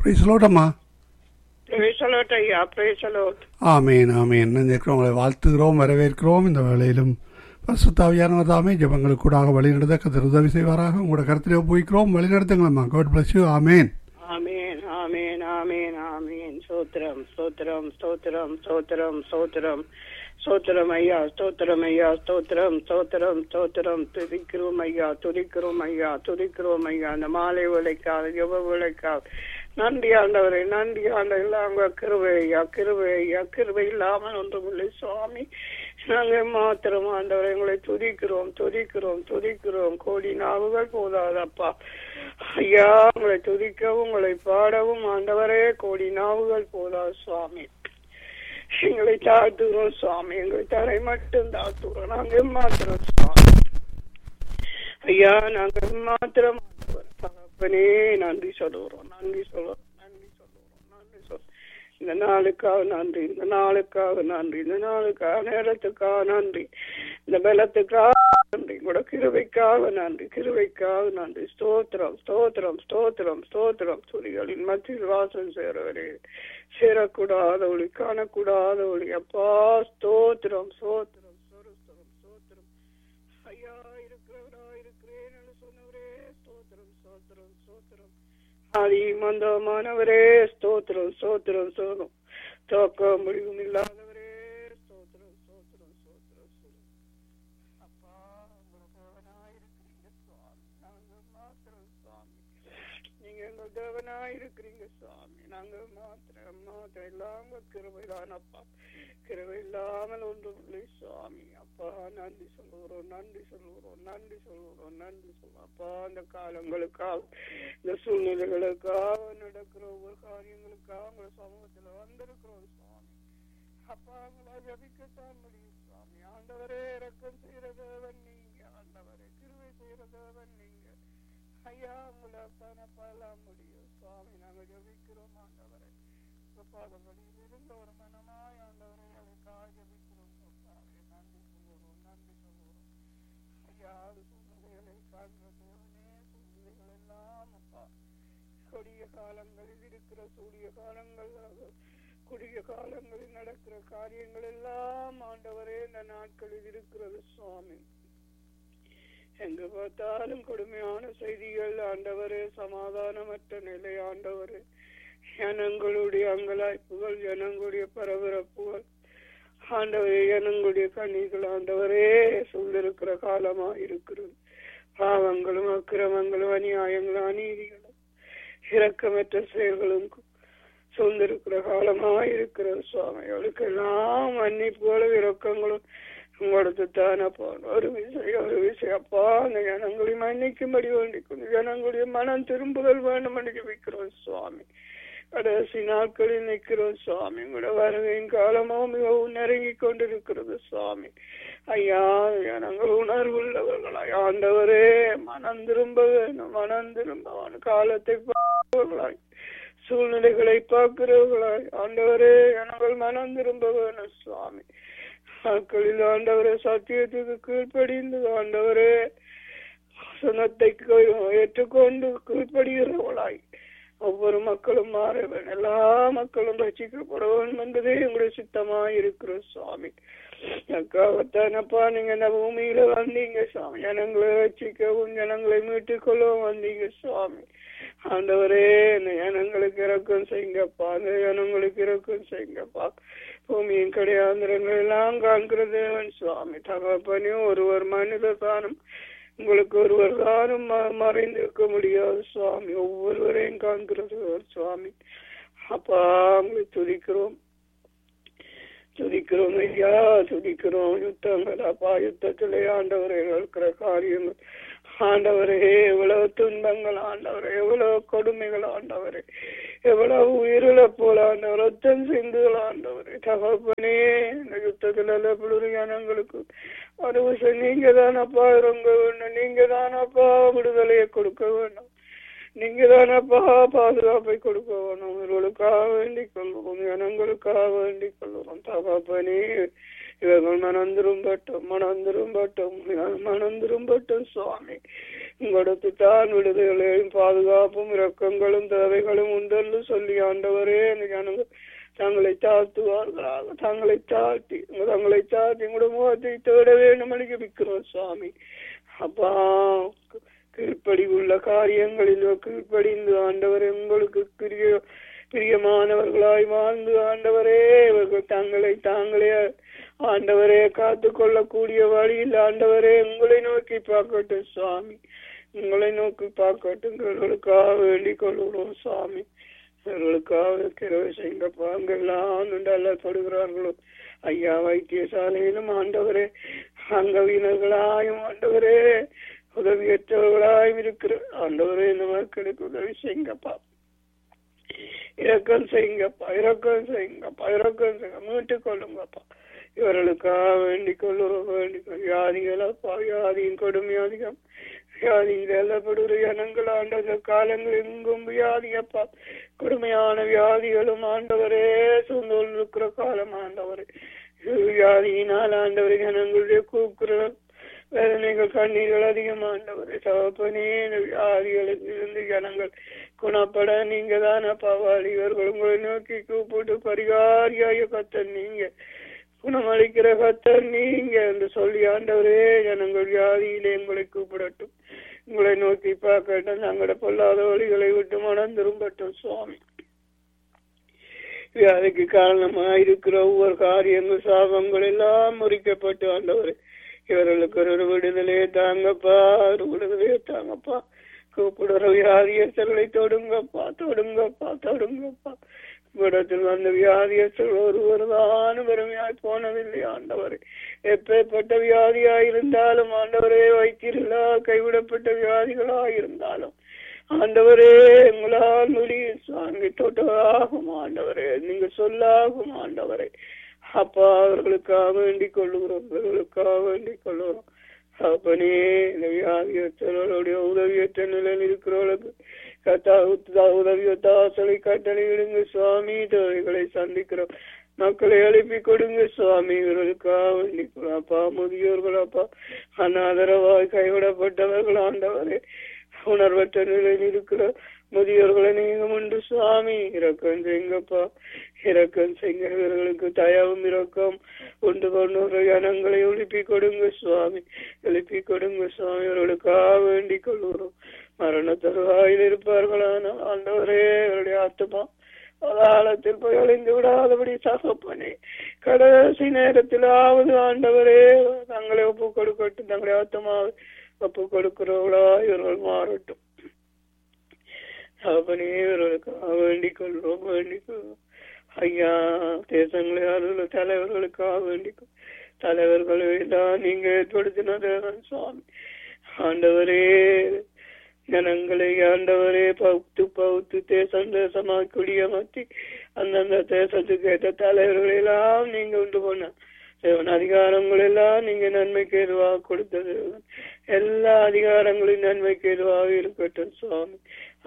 பிரைசலோட்டம்மா பிரேசலோட் ஐயா பிரேசலோட் ஆமேன் ஆமேன் நினைக்கிறவங்களை வாழ்த்துகிறோம் வரவேற்கிறோம் இந்த வேளையிலும் பசுத்தாவியானவர் தாமே ஜபங்களுக்கு கூடாக வழிநடத்த கத்தர் உதவி செய்வாராக உங்களோட கருத்திலே போய்க்கிறோம் வழிநடத்துங்களம்மா God bless you amen amen amen amen amen சோத்திரம் சோத்திரம் சோத்திரம் சோத்திரம் சோத்திரம் சோத்திரம் ஐயா ஸ்தோத்திரம் ஐயா ஸ்தோத்திரம் ஸ்தோத்திரம் ஸ்தோத்திரம் துதிக்கிறோம் ஐயா துதிக்கிறோம் ஐயா துதிக்கிறோம் ஐயா அந்த மாலை விளைக்கால் யுவ விளைக்கால் நன்றி ஆண்டவரே நன்றி ஆண்டவர் அவங்க கிருவை ஐயா கிருவை ஐயா கிருவை இல்லாமல் ஒன்றுமில்லை சுவாமி நாங்கள் மாத்திரம் ஆண்டவரை உங்களை துதிக்கிறோம் துதிக்கிறோம் துதிக்கிறோம் கோடி நாவுகள் போதாதப்பா ஐயா உங்களை துதிக்கவும் உங்களை பாடவும் ஆண்டவரே கோடி நாவுகள் போதாது சுவாமி எங்களை தாழ்த்துகிறோம் சுவாமி எங்களை தரை மட்டும் தாழ்த்துகிறோம் நாங்க மாத்திரம் சுவாமி ஐயா நாங்க மாத்திரம் தகப்பனே நன்றி சொல்லுகிறோம் நன்றி சொல்லுறோம் நன்றி சொல்லுகிறோம் நன்றி சொல்லுறோம் இந்த நாளுக்காக நன்றி இந்த நாளுக்காக நன்றி இந்த நாளுக்காக நேரத்துக்காக நன்றி இந்த பலத்துக்காக நன்றி கூட கிருவைக்காக நன்றி கிருவைக்காக நன்றி ஸ்தோத்திரம் ஸ்தோத்திரம் ஸ்தோத்திரம் ஸ்தோத்திரம் துளிகளின் மத்தியில் வாசல் சேரவரே சேரக்கூடாத ஒளி காணக்கூடாத ஒளி அப்பா ஸ்தோத்திரம் ஸ்தோத்திரம் ஸ்தோத்திரம் ஸ்தோத்திரம் ஐயா இருக்கிறவரா இருக்கிறேன் என்று சொன்னவரே ஸ்தோத்திரம் ஸ்தோத்திரம் ஸ்தோத்திரம் ஆதி மந்தமானவரே ஸ்தோத்திரம் ஸ்தோத்திரம் சோதம் தோக்க முடிவும் இல்லாதவரே ஸ்தோத்திரம் ஸ்தோத்திரம் ஸ்தோத்திரம் ஸ்தோத்திரம் அப்பா உங்களுக்கு தேவனாயிருக்கிறீங்க சுவாமி நாங்க மாத்திரம் சுவாமி நீங்க எங்கள் தேவனாயிருக்கிறீங்க சுவாமி நாங்க மாத்திரம் மாத்திரம் இல்லாம கிருபைதானப்பா கிருபை இல்லாமல் ஒன்றும் இல்லை சுவாமி அப்பா நன்றி சொல்லுகிறோம் நன்றி சொல்லுகிறோம் நன்றி சொல்லுகிறோம் நன்றி சொல்லுவோம் அப்பா அந்த காலங்களுக்காக இந்த சூழ்நிலைகளுக்காக நடக்கிற ஒவ்வொரு காரியங்களுக்காக உங்க சமூகத்துல வந்திருக்கிறோம் சுவாமி அப்பா உங்களை ஜபிக்கத்தான் முடியும் சுவாமி ஆண்டவரே இறக்கம் செய்யற தேவன் நீங்க ஆண்டவரே கிருவை செய்யற தேவன் நீங்க ஐயா உங்களை தானப்பா எல்லாம் முடியும் சுவாமி நாங்க ஜபிக்கிறோம் ஆண்டவரே பாதங்களில் இருந்த ஒரு மனமாய் ஆண்டவரை அதுக்காக ஜபிக்கிறோம் கர்த்தாவே. நன்றி சொல்லுகிறோம் நன்றி சொல்லுகிறோம் ஐயா அது சூழ்நிலைகளை காண்கிற தேவனே சூழ்நிலைகள் எல்லாம் அப்பா கொடிய காலங்களில் இருக்கிற சூரிய காலங்கள் அது குடிய காலங்களில் நடக்கிற காரியங்கள் எல்லாம் ஆண்டவரே இந்த நாட்களில் இருக்கிறது சுவாமி எங்க பார்த்தாலும் கொடுமையான செய்திகள் ஆண்டவரே சமாதானமற்ற நிலை ஆண்டவரே ஜனங்களுடைய அங்கலாய்ப்புகள் ஜனங்களுடைய பரபரப்புகள் ஆண்டவரே ஜனங்களுடைய கண்ணீர்கள் ஆண்டவரே சொல்லிருக்கிற காலமா இருக்கிறது பாவங்களும் அக்கிரமங்களும் அநியாயங்களும் அநீதிகளும் இரக்கமற்ற செயல்களும் சூழ்ந்திருக்கிற காலமா இருக்கிறது சுவாமி அவளுக்கெல்லாம் மன்னிப்புகளும் இரக்கங்களும் உங்களுக்கு தானே போகணும் ஒரு விஷயம் ஒரு விஷயம் அப்பா அந்த ஜனங்களை மன்னிக்கும்படி வேண்டிக்கணும் ஜனங்களுடைய மனம் திரும்புதல் வேண்டும் என்று ஜெபிக்கிறோம் சுவாமி கடைசி நாட்களில் நிற்கிறோம் சுவாமி உங்களோட வருகையின் காலமும் மிகவும் நெருங்கி கொண்டிருக்கிறது சுவாமி ஐயா ஜனங்கள் உணர்வுள்ளவர்களாய் ஆண்டவரே மனம் திரும்ப வேணும் மனம் திரும்ப வேணும். காலத்தை பார்ப்பவர்களாய் சூழ்நிலைகளை பார்க்கிறவர்களாய் ஆண்டவரே ஜனங்கள் மனம் திரும்ப வேணும் சுவாமி நாட்களில் ஆண்டவரே சத்தியத்துக்கு கீழ்ப்படிந்து ஆண்டவரே சுனத்தை ஏற்றுக்கொண்டு கீழ்ப்படுகிறவர்களாய் ஒவ்வொரு மக்களும் மாற வேண்டும் எல்லா மக்களும் ரசிக்கப்பட வேண்டும் என்பதே உங்களுடைய சித்தமா இருக்கிற சுவாமி அக்காவத்தானப்பா நீங்க இந்த பூமியில வந்தீங்க சுவாமி ஜனங்களை ரசிக்கவும் ஜனங்களை மீட்டுக் கொள்ளவும் வந்தீங்க சுவாமி ஆண்டவரே இந்த ஜனங்களுக்கு இறக்கம் செய்யுங்கப்பா அந்த ஜனங்களுக்கு இறக்கம் செய்யுங்கப்பா பூமியின் கிடையாந்திரங்கள் எல்லாம் காண்கிற தேவன் சுவாமி தகப்பனையும் ஒருவர் மனித தானும் உங்களுக்கு ஒருவர் தானும் ம- மறைந்திருக்க முடியாது சுவாமி ஒவ்வொருவரையும் காண்கிறது சுவாமி அப்பா உங்களை துதிக்கிறோம் துதிக்கிறோம் ஐயா துதிக்கிறோம் யுத்தங்கள் அப்பா யுத்தத்திலே ஆண்டவரை இருக்கிற காரியங்கள் ஆண்டவரே எவ்வளவு துன்பங்கள் ஆண்டவரே எவ்வளவு கொடுமைகள் ஆண்டவரே எவ்வளவு உயிரிழப்போல் ஆண்டவர் ரத்தம் சிந்துகள் ஆண்டவரே தகப்பனே இந்த யுத்தத்துல புழுறு ஜனங்களுக்கு ஒரு விஷயம் நீங்க தானப்பா இறங்க வேண்டும் நீங்க தானப்பா விடுதலையை கொடுக்க வேண்டும் நீங்க தானப்பா பாதுகாப்பை கொடுக்க வேணும் இவர்களுக்காக வேண்டிக் கொள்வோம் ஜனங்களுக்காக வேண்டிக் கொள்வோம் தகப்பனே இவர்கள் மனம் திரும்பட்டும் மனம் திரும்பட்டும் மனம் திரும்பட்டும் சுவாமி உங்களுக்கு தான் விடுதலையும் பாதுகாப்பும் இரக்கங்களும் தேவைகளும் உண்டென்று சொல்லி ஆண்டவரே இந்த ஜனங்கள் தங்களை தாழ்த்துவார்களாக தங்களை தாழ்த்தி தங்களை தாழ்த்தி உங்களுடைய முகத்தை தேட வேண்டும் அனுப்பிக்கிறோம் சுவாமி அப்பா கீழ்ப்படி உள்ள காரியங்களில் கீழ்ப்படிந்து ஆண்டவர் உங்களுக்கு பிரிய பிரியமானவர்களாய் வாழ்ந்து ஆண்டவரே இவர்கள் தங்களை தாங்களே ஆண்டவரே காத்து கொள்ளக்கூடிய வழியில் ஆண்டவரே உங்களை நோக்கி பார்க்கட்டும் சுவாமி உங்களை நோக்கி பார்க்கட்டும் இவர்களுக்காக வேண்டிக் கொள்கிறோம் சுவாமி இவர்களுக்காக கிரவை செய்யப்பா அங்கெல்லாம் நல்லப்படுகிறார்களோ ஐயா வைத்தியசாலையிலும் ஆண்டவரே அங்கவீனர்களாயும் ஆண்டவரே உதவியற்றவர்களாயும் இருக்கிற ஆண்டவரே இந்த மக்களுக்கு உதவி செய்யுங்கப்பா இரக்கம் செய்யுங்கப்பா இரக்கம் செய்யுங்கப்பா இரக்கம் செய்யுங்க மீட்டுக் கொள்ளுங்கப்பா இவர்களுக்காக வேண்டிக் கொள்ளுறோம் வேண்டிக் வியாதிகளப்பா வியாதியின் கொடுமையாதிகம் வியாதியில் எல்லப்படுகிற ஜனங்கள் ஆண்ட காலங்கள் எங்கும் வியாதியப்பா கொடுமையான வியாதிகளும் ஆண்டவரே சூழ்ந்தோல் இருக்கிற காலம் ஆண்டவரே வியாதியினால் ஆண்டவரே ஜனங்களுடைய கூக்குரல் வேதனைகள் கண்ணீர்கள் அதிகமாண்டவரே தகப்பனே இந்த வியாதிகளில் இருந்து ஜனங்கள் குணப்பட நீங்க தானே பவாளி இவர்கள் உங்களை நோக்கி கூப்பிட்டு பரிகாரியாய கத்தர் நீங்க குணமளிக்கிற கத்தர் நீங்க என்று சொல்லி ஆண்டவரே ஜனங்கள் வியாதியிலே உங்களை கூப்பிடட்டும் உங்களை நோக்கி பார்க்கட்டும் தங்களோட பொல்லாத வழிகளை விட்டு மனம் திரும்பட்டும் சுவாமி வியாதிக்கு காரணமா இருக்கிற ஒவ்வொரு காரியங்கள் சாபங்கள் எல்லாம் முறிக்கப்பட்டு ஆண்டவரே இவர்களுக்கு ஒரு விடுதலையே தாங்கப்பா ஒரு விடுதலையே தாங்கப்பா கூப்பிடுற வியாதியஸ்தர்களை தொடுங்கப்பா தொடுங்கப்பா தொடுங்கப்பா இடத்தில் வந்த வியாதியஸ்தர் ஒருவர் தான் பெருமையாய் போனதில்லை ஆண்டவரே எப்பேற்பட்ட வியாதியா இருந்தாலும் ஆண்டவரே வைத்திருந்தா கைவிடப்பட்ட வியாதிகளா இருந்தாலும் ஆண்டவரே எங்களால் முடியும் சுவாமி தொட்டாகும் ஆண்டவரே நீங்க சொல்லாகும் ஆண்டவரே அப்பா அவர்களுக்காக வேண்டிக் கொள்ளுகிறோம் அவர்களுக்காக வேண்டிக் கொள்ளுகிறோம் அப்பனே இந்த வியாதியற்றவர்களுடைய உதவியற்ற நிலையில் இருக்கிறவர்களுக்கு கத்தா உதவிய தாசலை கட்டளை விடுங்க சுவாமி தேவைகளை சந்திக்கிறோம் மக்களை எழுப்பி கொடுங்க சுவாமி இவர்களுக்காக வேண்டிக் அப்பா முதியோர்கள் அப்பா அநாதரவாய் கைவிடப்பட்டவர்கள் ஆண்டவரே உணர்வற்ற நிலையில் இருக்கிற முதியோர்களை நீங்க உண்டு சுவாமி இரக்கம் செய்யுங்கப்பா இரக்கம் செய்யுங்க இவர்களுக்கு தயவும் இரக்கம் உண்டு கொண்டு ஜனங்களை எழுப்பி கொடுங்க சுவாமி எழுப்பி கொடுங்க சுவாமி இவர்களுக்காக வேண்டிக் கொள்கிறோம் மரண தருவாயில் இருப்பார்களான ஆண்டவரே இவருடைய ஆத்மா காலத்தில் போய் அழிந்து விடாதபடி தகப்பனே கடைசி நேரத்திலாவது ஆண்டவரே தங்களை ஒப்பு கொடுக்கட்டும் தங்களை ஆத்மாவை ஒப்பு கொடுக்கிறவர்களா இவர்கள் மாறட்டும் அவனே இவர்களுக்காக வேண்டிக் கொள்வோம் வேண்டிக் கொள்வோம் ஐயா தேசங்களை அலுவல தலைவர்களுக்காக வேண்டிக் தலைவர்களை தான் நீங்க ஏற்படுத்தினது சுவாமி ஆண்டவரே ஜனங்களை ஆண்டவரே பகுத்து பகுத்து தேசம் தேசமாக குடியமர்த்தி அந்தந்த தேசத்துக்கு ஏற்ற தலைவர்களை எல்லாம் நீங்க உண்டு போன தேவன் அதிகாரங்கள் எல்லாம் நீங்க நன்மைக்கு எதுவாக கொடுத்தது எல்லா அதிகாரங்களும் நன்மைக்கு எதுவாக இருக்கட்டும் சுவாமி